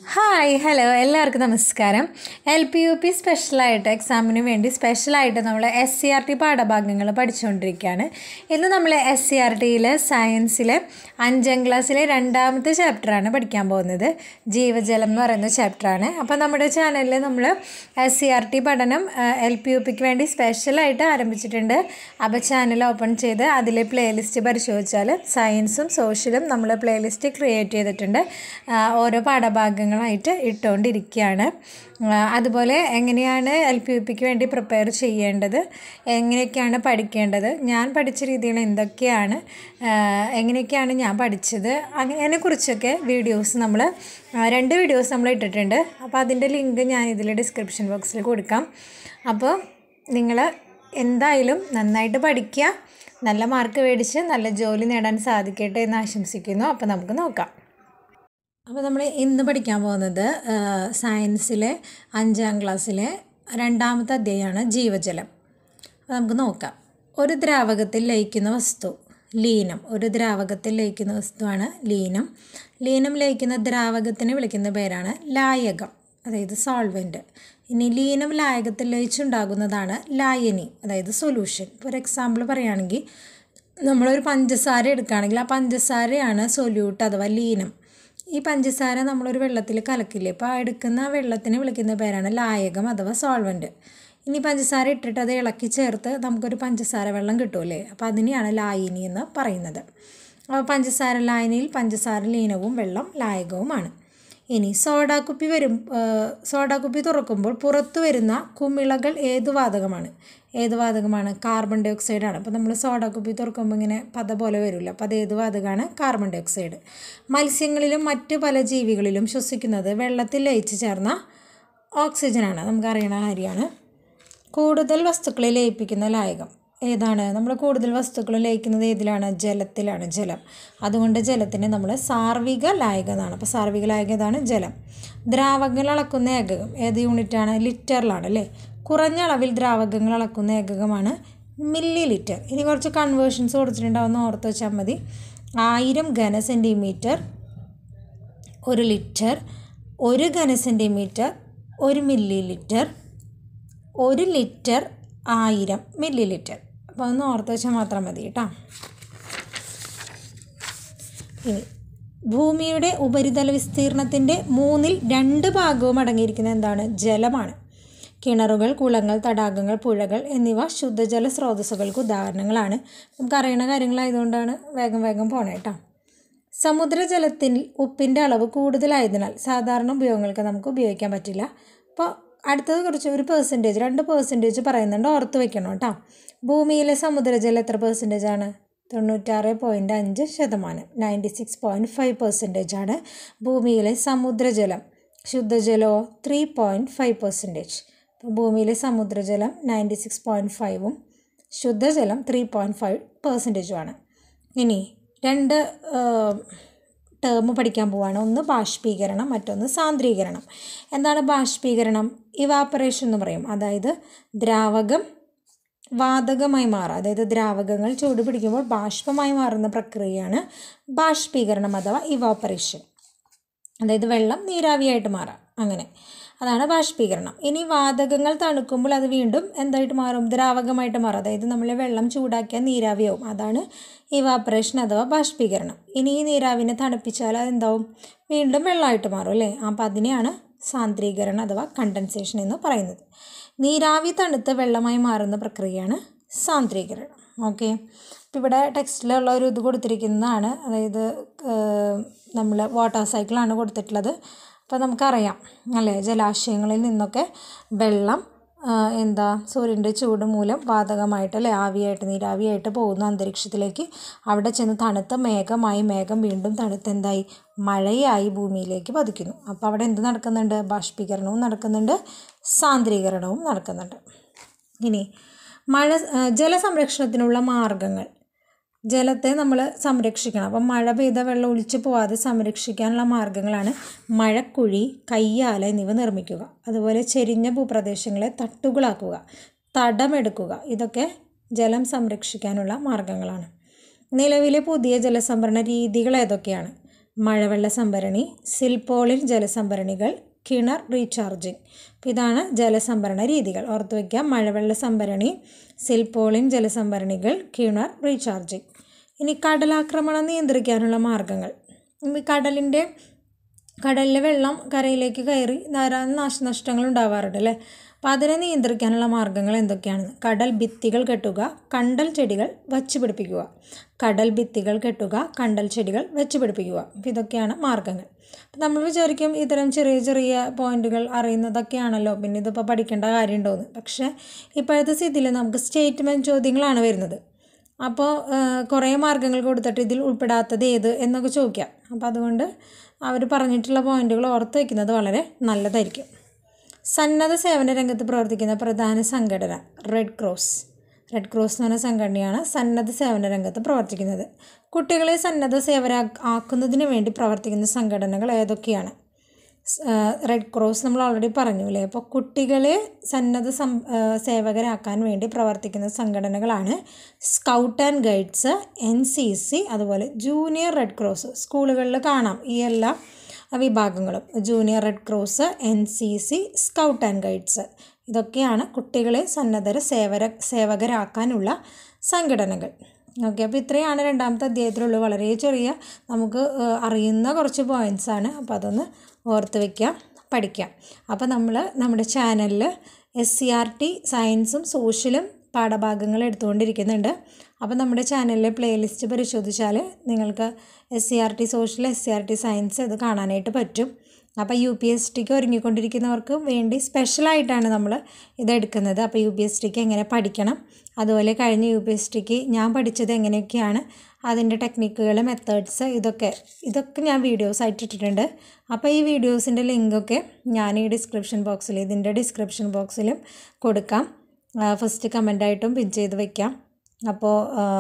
hi hello എല്ലാവർക്കും നമസ്കാരം L P U P സ്പെഷ്യലായിട്ട് എക്സാമിന് വേണ്ടി സ്പെഷ്യലായിട്ട് നമ്മൾ എസ് സി ആർ ടി പാഠഭാഗങ്ങൾ പഠിച്ചുകൊണ്ടിരിക്കുകയാണ് ഇന്ന് നമ്മൾ എസ് സി ആർ ടിയിൽ സയൻസിലെ അഞ്ചാം ക്ലാസ്സിലെ രണ്ടാമത്തെ ചാപ്റ്ററാണ് പഠിക്കാൻ പോകുന്നത് ജീവജലം എന്ന് പറയുന്ന ചാപ്റ്ററാണ് അപ്പോൾ നമ്മുടെ ചാനലിൽ നമ്മൾ എസ് സി ആർ ടി പഠനം എൽ പി യു പിക്ക് വേണ്ടി സ്പെഷ്യലായിട്ട് ആരംഭിച്ചിട്ടുണ്ട് അപ്പോൾ ചാനൽ ഓപ്പൺ ചെയ്ത് അതിലെ പ്ലേലിസ്റ്റ് പരിശോധിച്ചാൽ സയൻസും സോഷ്യലും നമ്മൾ പ്ലേലിസ്റ്റ് ക്രിയേറ്റ് ചെയ്തിട്ടുണ്ട് ആ, ഓരോ പാഠഭാഗങ്ങളായിട്ട് ഇട്ടുകൊണ്ടിരിക്കുകയാണ് ആ, അതുപോലെ എങ്ങനെയാണ് എൽ പി യു പിക്ക് വേണ്ടി പ്രിപ്പയർ ചെയ്യേണ്ടത് എങ്ങനെയൊക്കെയാണ് പഠിക്കേണ്ടത് ഞാൻ പഠിച്ച രീതികൾ എന്തൊക്കെയാണ് ആ, എങ്ങനെയൊക്കെയാണ് ഞാൻ പഠിച്ചത് അതിനെക്കുറിച്ചൊക്കെ വീഡിയോസ് നമ്മൾ രണ്ട് വീഡിയോസ് നമ്മൾ ഇട്ടിട്ടുണ്ട് അപ്പോൾ അതിൻ്റെ ലിങ്ക് ഞാൻ ഇതിൽ ഡിസ്ക്രിപ്ഷൻ ബോക്സിൽ കൊടുക്കാം അപ്പോൾ നിങ്ങൾ എന്തായാലും നന്നായിട്ട് പഠിക്കുക നല്ല മാർക്ക് മേടിച്ച് നല്ല ജോലി നേടാൻ സാധിക്കട്ടെ എന്ന് ആശംസിക്കുന്നു അപ്പോൾ നമുക്ക് നോക്കാം അപ്പോൾ നമ്മൾ ഇന്ന് പഠിക്കാൻ പോകുന്നത് ആ, സയൻസിലെ അഞ്ചാം ക്ലാസ്സിലെ രണ്ടാമത്തെ അധ്യായമാണ് ജീവജലം അപ്പോൾ നമുക്ക് നോക്കാം ഒരു ദ്രാവകത്തിൽ ലയിക്കുന്ന വസ്തു ലീനം ഒരു ദ്രാവകത്തിൽ ലയിക്കുന്ന വസ്തുവാണ് ലീനം ലീനം ലയിക്കുന്ന ദ്രാവകത്തിനെ വിളിക്കുന്ന പേരാണ് ലായകം അതായത് സോൾവെൻറ്റ് ഇനി ലീനം ലായകത്തിൽ ലയിച്ചുണ്ടാകുന്നതാണ് ലായനി അതായത് സൊല്യൂഷൻ ഇപ്പോൾ ഒരു എക്സാമ്പിൾ പറയുകയാണെങ്കിൽ നമ്മളൊരു പഞ്ചസാര എടുക്കുകയാണെങ്കിൽ ആ പഞ്ചസാരയാണ് സൊല്യൂട്ട് അഥവാ ലീനം ഈ പഞ്ചസാര നമ്മളൊരു വെള്ളത്തിൽ കലക്കില്ലേ അപ്പോൾ ആ എടുക്കുന്ന ആ വെള്ളത്തിനെ വിളിക്കുന്ന പേരാണ് ലായകം അഥവാ സോൾവെൻറ്റ് ഇനി പഞ്ചസാര ഇട്ടിട്ട് അത് ഇളക്കി ചേർത്ത് നമുക്കൊരു പഞ്ചസാര വെള്ളം കിട്ടുമല്ലേ അപ്പോൾ അതിനെയാണ് ലായനി എന്ന് പറയുന്നത് അപ്പോൾ പഞ്ചസാര ലായനിയിൽ പഞ്ചസാര ലീനവും വെള്ളം ലായകവുമാണ് ഇനി സോഡാ കുപ്പി വരും സോഡാ കുപ്പി തുറക്കുമ്പോൾ പുറത്തു വരുന്ന കുമിളകൾ ഏത് വാതകമാണ് ഏത് വാതകമാണ് കാർബൺ ഡൈ ഓക്സൈഡാണ് അപ്പോൾ നമ്മൾ സോഡാ കുപ്പി തുറക്കുമ്പോൾ ഇങ്ങനെ പത പോലെ വരില്ല അപ്പോൾ അത് ഏത് വാതകമാണ് കാർബൺ ഡൈ ഓക്സൈഡ് മത്സ്യങ്ങളിലും മറ്റ് പല ജീവികളിലും ശ്വസിക്കുന്നത് വെള്ളത്തിൽ ലയിച്ച് ചേർന്ന ഓക്സിജനാണ് നമുക്കറിയണ കാര്യമാണ് കൂടുതൽ വസ്തുക്കളെ ലയിപ്പിക്കുന്ന ലായകം ഏതാണ് നമ്മൾ കൂടുതൽ വസ്തുക്കൾ ലയിക്കുന്നത് ഏതിലാണ് ജലത്തിലാണ് ജലം അതുകൊണ്ട് ജലത്തിന് നമ്മൾ സാർവിക ലായകം എന്നാണ് അപ്പോൾ സാർവിക ലായകം ഏതാണ് ജലം ദ്രാവകങ്ങൾ അളക്കുന്ന ഏകകം ഏത് യൂണിറ്റാണ് ലിറ്ററിലാണ് അല്ലേ കുറഞ്ഞ അളവിൽ ദ്രാവകങ്ങൾ അളക്കുന്ന ഏകകമാണ് മില്ലി ലിറ്റർ ഇനി കുറച്ച് കൺവേർഷൻസ് കൊടുത്തിട്ടുണ്ടാവുന്ന ഓർത്ത് വെച്ചാൽ മതി ആയിരം ഘന സെൻറ്റിമീറ്റർ ഒരു ലിറ്റർ ഒരു ഘന സെൻറ്റിമീറ്റർ ഒരു മില്ലി ലിറ്റർ ഒരു ലിറ്റർ ആയിരം മില്ലി ലിറ്റർ അപ്പോൾ ഒന്ന് ഓർത്ത് വെച്ചാൽ മാത്രം മതി കേട്ടോ ഇനി ഭൂമിയുടെ ഉപരിതല വിസ്തീർണത്തിൻ്റെ മൂന്നിൽ രണ്ട് ഭാഗവും അടങ്ങിയിരിക്കുന്ന എന്താണ് ജലമാണ് കിണറുകൾ കുളങ്ങൾ തടാകങ്ങൾ പുഴകൾ എന്നിവ ശുദ്ധജല സ്രോതസ്സുകൾക്ക് ഉദാഹരണങ്ങളാണ് നമുക്ക് അറിയുന്ന കാര്യങ്ങളായതുകൊണ്ടാണ് വേഗം വേഗം പോണേ കേട്ടോ സമുദ്രജലത്തിൽ ഉപ്പിൻ്റെ അളവ് കൂടുതലായതിനാൽ സാധാരണ ഉപയോഗങ്ങൾക്ക് നമുക്ക് ഉപയോഗിക്കാൻ പറ്റില്ല അപ്പോൾ അടുത്തത് കുറച്ച് ഒരു പേഴ്സൻറ്റേജ് രണ്ട് പേഴ്സൻറ്റേജ് പറയുന്നുണ്ട് ഓർത്ത് വെക്കണം കേട്ടോ ഭൂമിയിലെ സമുദ്രജലം എത്ര പെർസെൻറ്റേജ് ആണ് തൊണ്ണൂറ്റാറ് പോയിൻറ്റ് അഞ്ച് ശതമാനം ninety six point five percentage ആണ് ഭൂമിയിലെ സമുദ്രജലം ശുദ്ധജലമോ ത്രീ പോയിൻറ്റ് ഫൈവ് പെർസെൻറ്റേജ് അപ്പോൾ ഭൂമിയിലെ സമുദ്രജലം നയൻറ്റി സിക്സ് പോയിൻറ്റ് ഫൈവും ശുദ്ധജലം ത്രീ പോയിൻറ്റ് ഫൈവ് പെർസെൻറ്റേജുമാണ് ഇനി രണ്ട് ടേം പഠിക്കാൻ പോവാണ് ഒന്ന് ബാഷ്പീകരണം മറ്റൊന്ന് സാന്ദ്രീകരണം എന്താണ് ബാഷ്പീകരണം ഇവാപ്പറേഷൻ എന്ന് പറയും അതായത് ദ്രാവകം വാതകമായി മാറുക അതായത് ദ്രാവകങ്ങൾ ചൂട് പിടിക്കുമ്പോൾ ബാഷ്പമായി മാറുന്ന പ്രക്രിയയാണ് ബാഷ്പീകരണം അഥവാ ഇവാപ്പറേഷൻ അതായത് വെള്ളം നീരാവിയായിട്ട് മാറാം അങ്ങനെ അതാണ് ബാഷ്പീകരണം ഇനി വാതകങ്ങൾ തണുക്കുമ്പോൾ അത് വീണ്ടും എന്തായിട്ട് മാറും ദ്രാവകമായിട്ട് മാറും അതായത് നമ്മൾ വെള്ളം ചൂടാക്കിയാൽ നീരാവിയാവും അതാണ് ഇവാപ്പറേഷൻ അഥവാ ബാഷ്പീകരണം ഇനി ഈ നീരാവിനെ തണുപ്പിച്ചാൽ അതെന്താവും വീണ്ടും വെള്ളമായിട്ട് മാറും അല്ലേ അപ്പോൾ അതിനെയാണ് സാന്ദ്രീകരണം അഥവാ കണ്ടൻസേഷൻ എന്ന് പറയുന്നത് നീരാവി തണുത്ത് വെള്ളമായി മാറുന്ന പ്രക്രിയയാണ് സാന്ദ്രീകരണം ഓക്കെ അപ്പോൾ ഇവിടെ ടെക്സ്റ്റിലുള്ള ഒരു ഇത് കൊടുത്തിരിക്കുന്നതാണ് അതായത് നമ്മൾ വാട്ടർ സൈക്കിളാണ് കൊടുത്തിട്ടുള്ളത് അപ്പോൾ നമുക്കറിയാം അല്ലേ ജലാശയങ്ങളിൽ നിന്നൊക്കെ വെള്ളം ആ, എന്താ സൂര്യൻ്റെ ചൂട് മൂലം വാതകമായിട്ട് അല്ലേ ആവിയായിട്ട് നീരാവിയായിട്ട് പോകുന്ന അന്തരീക്ഷത്തിലേക്ക് അവിടെ ചെന്ന് തണുത്ത മേഘമായി മേഘം വീണ്ടും തണുത്ത് എന്തായി മഴയായി ഭൂമിയിലേക്ക് പതിക്കുന്നു അപ്പോൾ അവിടെ എന്ത് നടക്കുന്നുണ്ട് ബാഷ്പീകരണവും നടക്കുന്നുണ്ട് സാന്ദ്രീകരണവും നടക്കുന്നുണ്ട് ഇനി മഴ ആ, ജലസംരക്ഷണത്തിനുള്ള മാർഗങ്ങൾ ജലത്തെ നമ്മൾ സംരക്ഷിക്കണം അപ്പം മഴ പെയ്ത വെള്ളം ഒലിച്ചു പോവാതെ സംരക്ഷിക്കാനുള്ള മാർഗ്ഗങ്ങളാണ് മഴക്കുഴി കയ്യാല എന്നിവ നിർമ്മിക്കുക അതുപോലെ ചെരിഞ്ഞ ഭൂപ്രദേശങ്ങളെ തട്ടുകളാക്കുക തടമെടുക്കുക ഇതൊക്കെ ജലം സംരക്ഷിക്കാനുള്ള മാർഗ്ഗങ്ങളാണ് നിലവിലെ പുതിയ ജലസംഭരണ രീതികൾ ഏതൊക്കെയാണ് മഴവെള്ള സംഭരണി സിൽപോളിൻ ജലസംഭരണികൾ കിണർ റീചാർജിങ് അപ്പോൾ ഇതാണ് ജലസംഭരണ രീതികൾ ഓർത്ത് വയ്ക്കുക മഴവെള്ള സംഭരണി സിൽപോളിൻ ജലസംഭരണികൾ കിണർ റീചാർജിങ് ഇനി കടലാക്രമണം നിയന്ത്രിക്കാനുള്ള മാർഗങ്ങൾ ഈ കടലിൻ്റെ കടലിലെ വെള്ളം കരയിലേക്ക് കയറി ധാരാളം നാശനഷ്ടങ്ങൾ ഉണ്ടാവാറുണ്ട് അല്ലേ അപ്പോൾ അതിനെ നിയന്ത്രിക്കാനുള്ള മാർഗ്ഗങ്ങൾ എന്തൊക്കെയാണ് കടൽ ഭിത്തികൾ കെട്ടുക കണ്ടൽ ചെടികൾ വച്ച് പിടിപ്പിക്കുക കടൽ ഭിത്തികൾ കെട്ടുക കണ്ടൽ ചെടികൾ വെച്ച് പിടിപ്പിക്കുക അപ്പോൾ ഇതൊക്കെയാണ് മാർഗ്ഗങ്ങൾ അപ്പോൾ നമ്മൾ വിചാരിക്കും ഇത്തരം ചെറിയ ചെറിയ പോയിന്റുകൾ അറിയുന്നതൊക്കെയാണല്ലോ പിന്നെ ഇതിപ്പോൾ പഠിക്കേണ്ട കാര്യമുണ്ടോയെന്ന് പക്ഷേ ഇപ്പോഴത്തെ സ്ഥിതിയിൽ നമുക്ക് സ്റ്റേറ്റ്മെൻറ്റ് ചോദ്യങ്ങളാണ് വരുന്നത് അപ്പോൾ കുറേ മാർഗ്ഗങ്ങൾ കൊടുത്തിട്ട് ഇതിൽ ഉൾപ്പെടാത്തത് ഏത് എന്നൊക്കെ ചോദിക്കാം അപ്പോൾ അതുകൊണ്ട് അവർ പറഞ്ഞിട്ടുള്ള പോയിന്റുകൾ ഓർത്ത് വയ്ക്കുന്നത് വളരെ നല്ലതായിരിക്കും സന്നദ്ധ സേവന രംഗത്ത് പ്രവർത്തിക്കുന്ന പ്രധാന സംഘടന റെഡ് ക്രോസ് റെഡ് ക്രോസ് എന്ന് പറഞ്ഞ സംഘടനയാണ് സന്നദ്ധ സേവന രംഗത്ത് പ്രവർത്തിക്കുന്നത് കുട്ടികളെ സന്നദ്ധ സേവന ആക്കുന്നതിന് വേണ്ടി പ്രവർത്തിക്കുന്ന സംഘടനകൾ ഏതൊക്കെയാണ് റെഡ് ക്രോസ് നമ്മൾ ഓൾറെഡി പറഞ്ഞു അല്ലേ അപ്പോൾ കുട്ടികളെ സന്നദ്ധ സം സേവകരാക്കാൻ വേണ്ടി പ്രവർത്തിക്കുന്ന സംഘടനകളാണ് scout and guides N C C അതുപോലെ ജൂനിയർ റെഡ് ക്രോസ് സ്കൂളുകളിൽ കാണാം ഈ എല്ലാ വിഭാഗങ്ങളും junior red cross N C C scout and guides ഇതൊക്കെയാണ് കുട്ടികളെ സന്നദ്ധര സേവര സേവകരാക്കാനുള്ള സംഘടനകൾ ഓക്കെ അപ്പോൾ ഇത്രയാണ് രണ്ടാമത്തെ അധ്യായത്തിലുള്ളൂ വളരെ ചെറിയ നമുക്ക് അറിയുന്ന കുറച്ച് പോയിൻറ്റ്സ് ആണ് അപ്പോൾ അതൊന്ന് ഓർത്ത് വയ്ക്കുക പഠിക്കാം അപ്പോൾ നമ്മൾ നമ്മുടെ ചാനലിൽ എസ് സി ആർ ടി സയൻസും സോഷ്യലും പാഠഭാഗങ്ങൾ എടുത്തുകൊണ്ടിരിക്കുന്നുണ്ട് അപ്പോൾ നമ്മുടെ ചാനലിലെ പ്ലേലിസ്റ്റ് പരിശോധിച്ചാൽ നിങ്ങൾക്ക് S C R T social S C R T science ഇത് കാണാനായിട്ട് പറ്റും അപ്പോൾ യു പി എസ് ടിക്ക് ഒരുങ്ങിക്കൊണ്ടിരിക്കുന്നവർക്ക് വേണ്ടി സ്പെഷ്യലായിട്ടാണ് നമ്മൾ ഇതെടുക്കുന്നത് അപ്പോൾ യു പി എസ് ടിക്ക് എങ്ങനെ പഠിക്കണം അതുപോലെ കഴിഞ്ഞ യു പി എസ് ടിക്ക് ഞാൻ പഠിച്ചത് എങ്ങനെയൊക്കെയാണ് അതിൻ്റെ ടെക്നിക്കുകൾ മെത്തേഡ്സ് ഇതൊക്കെ ഇതൊക്കെ ഞാൻ വീഡിയോസ് ആയിട്ട് ഇട്ടിട്ടുണ്ട് അപ്പോൾ ഈ വീഡിയോസിൻ്റെ ലിങ്കൊക്കെ ഞാൻ ഈ ഡിസ്ക്രിപ്ഷൻ ബോക്സിൽ ഇതിൻ്റെ ഡിസ്ക്രിപ്ഷൻ ബോക്സിലും കൊടുക്കാം ഫസ്റ്റ് കമൻ്റായിട്ടും പിൻ ചെയ്ത് വയ്ക്കാം അപ്പോൾ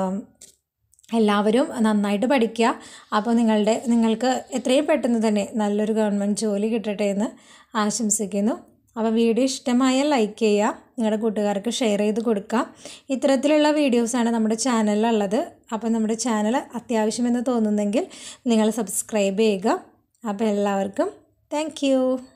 എല്ലാവരും നന്നായിട്ട് പഠിക്കുക അപ്പോൾ നിങ്ങളുടെ നിങ്ങൾക്ക് എത്രയും പെട്ടെന്ന് തന്നെ നല്ലൊരു ഗവൺമെൻറ് ജോലി കിട്ടട്ടെ എന്ന് ആശംസിക്കുന്നു അപ്പോൾ വീഡിയോ ഇഷ്ടമായാൽ ലൈക്ക് ചെയ്യുക നിങ്ങളുടെ കൂട്ടുകാർക്ക് ഷെയർ ചെയ്ത് കൊടുക്കുക ഇത്തരത്തിലുള്ള വീഡിയോസാണ് നമ്മുടെ ചാനലിലുള്ളത് അപ്പോൾ നമ്മുടെ ചാനൽ അത്യാവശ്യമെന്ന് തോന്നുന്നെങ്കിൽ നിങ്ങൾ സബ്സ്ക്രൈബ് ചെയ്യുക അപ്പോൾ എല്ലാവർക്കും താങ്ക്